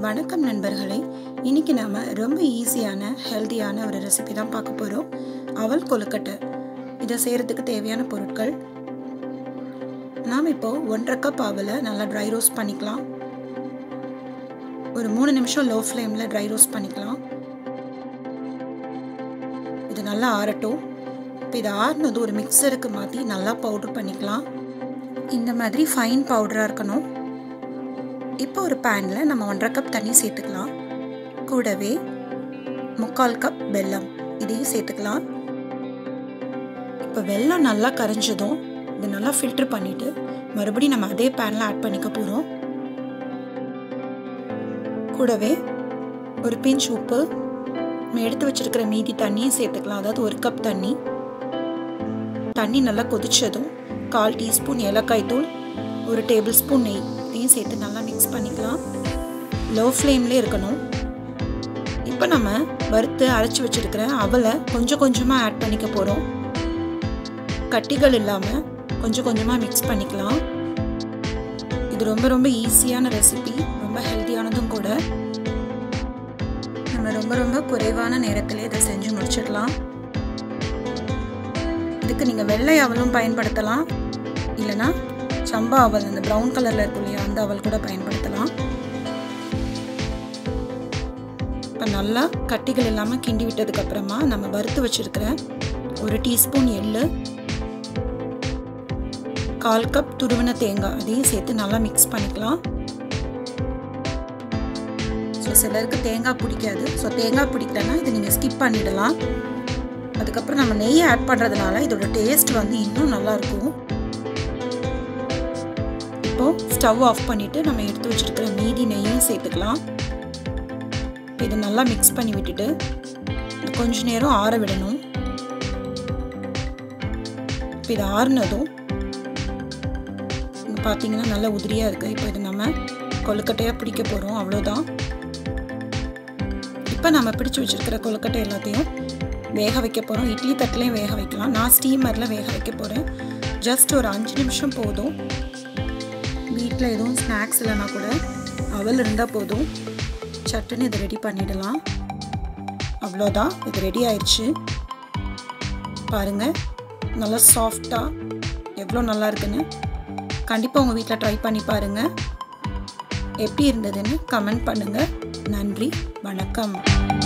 வணக்கம் நண்பர்களே இன்னைக்கு நாம ரொம்ப ஈஸியான ஹெல்தியான ஒரு ரெசிபி தான் பார்க்க போகிறோம் அவல் கொழுக்கட்டை இதை செய்கிறதுக்கு தேவையான பொருட்கள் நாம் இப்போ ஒன்றரை கப் அவலை நல்லா ட்ரை ரோஸ்ட் பண்ணிக்கலாம் ஒரு மூணு நிமிஷம் லோ ஃப்ளேமில் ட்ரை ரோஸ்ட் பண்ணிக்கலாம் இது நல்லா ஆறட்டும் இப்போ இது ஆறுனது ஒரு மிக்சருக்கு மாற்றி நல்லா பவுட்ரு பண்ணிக்கலாம் இந்த மாதிரி ஃபைன் பவுடராக இருக்கணும் இப்போ ஒரு பேனில் நம்ம ஒன்றரை கப் தண்ணி சேர்த்துக்கலாம் கூடவே முக்கால் கப் வெல்லம் இதையும் சேர்த்துக்கலாம் இப்போ வெல்லம் நல்லா கரைஞ்சதும் இதை நல்லா ஃபில்ட்ரு பண்ணிவிட்டு மறுபடியும் நம்ம அதே பேனில் ஆட் பண்ணிக்க போகிறோம் கூடவே ஒரு பிஞ்ச் உப்பு நம்ம எடுத்து வச்சிருக்கிற மீதி தண்ணியும் சேர்த்துக்கலாம் அதாவது ஒரு கப் தண்ணி தண்ணி நல்லா கொதிச்சதும் கால் டீஸ்பூன் ஏலக்காய் தூள் ஒரு டேபிள் ஸ்பூன் நெய் இதையும் சேர்த்து நல்லா மிக்ஸ் பண்ணிக்கலாம் லோ ஃப்ளேம்லேயே இருக்கணும் இப்போ நம்ம வறுத்து அரைச்சி வச்சுருக்கிற அவலை கொஞ்சம் கொஞ்சமாக ஆட் பண்ணிக்க போகிறோம் கட்டிகள் இல்லாமல் கொஞ்சம் கொஞ்சமாக மிக்ஸ் பண்ணிக்கலாம் இது ரொம்ப ரொம்ப ஈஸியான ரெசிபி ரொம்ப ஹெல்த்தியானதும் கூட நம்ம ரொம்ப ரொம்ப குறைவான நேரத்தில் இதை செஞ்சு முடிச்சிடலாம் இதுக்கு நீங்கள் வெள்ளை அவலும் பயன்படுத்தலாம் இல்லைனா சம்பா அவல் அந்த ப்ரௌன் கலரில் இருக்கும் இல்லையா அந்த அவல் கூட பயன்படுத்தலாம் இப்போ நல்லா கட்டிகள் இல்லாமல் கிண்டி விட்டதுக்கப்புறமா நம்ம வறுத்து வச்சுருக்கிற ஒரு டீஸ்பூன் எள்ளு கால் கப் துருவின தேங்காய் அதையும் சேர்த்து நல்லா மிக்ஸ் பண்ணிக்கலாம் ஸோ சிலருக்கு தேங்காய் பிடிக்காது ஸோ தேங்காய் பிடிக்கலன்னா இதை நீங்கள் ஸ்கிப் பண்ணிடலாம் அதுக்கப்புறம் நம்ம நெய் ஆட் பண்ணுறதுனால இதோட டேஸ்ட் வந்து இன்னும் நல்லாயிருக்கும் இப்போது ஸ்டவ் ஆஃப் பண்ணிவிட்டு நம்ம எடுத்து வச்சுருக்கிற மீதி நெய்யும் சேர்த்துக்கலாம் இது நல்லா மிக்ஸ் பண்ணி விட்டுட்டு கொஞ்ச நேரம் ஆற விடணும் இப்போ இது ஆறுனதும் இங்கே பார்த்தீங்கன்னா நல்லா உதிரியாக இருக்குது இப்போ இது நம்ம கொழுக்கட்டையாக பிடிக்க போகிறோம் அவ்வளோதான் இப்போ நம்ம பிடிச்சி வச்சுருக்கிற கொழுக்கட்டை எல்லாத்தையும் வேக வைக்க போகிறோம் இட்லி தட்டிலையும் வேக வைக்கலாம் நான் ஸ்டீமரில் வேக வைக்க போகிறேன் ஜஸ்ட் ஒரு அஞ்சு நிமிஷம் போதும் வீட்டில் எதுவும் ஸ்நாக்ஸ் இல்லைனா கூட அவல் இருந்தால் போதும் சட்டுன்னு இதை ரெடி பண்ணிடலாம் அவ்வளோதான் இது ரெடி ஆயிடுச்சு பாருங்கள் நல்லா சாஃப்டாக எவ்வளோ நல்லா இருக்குன்னு கண்டிப்பாக உங்கள் வீட்டில் ட்ரை பண்ணி பாருங்கள் எப்படி இருந்ததுன்னு கமெண்ட் பண்ணுங்கள் நன்றி வணக்கம்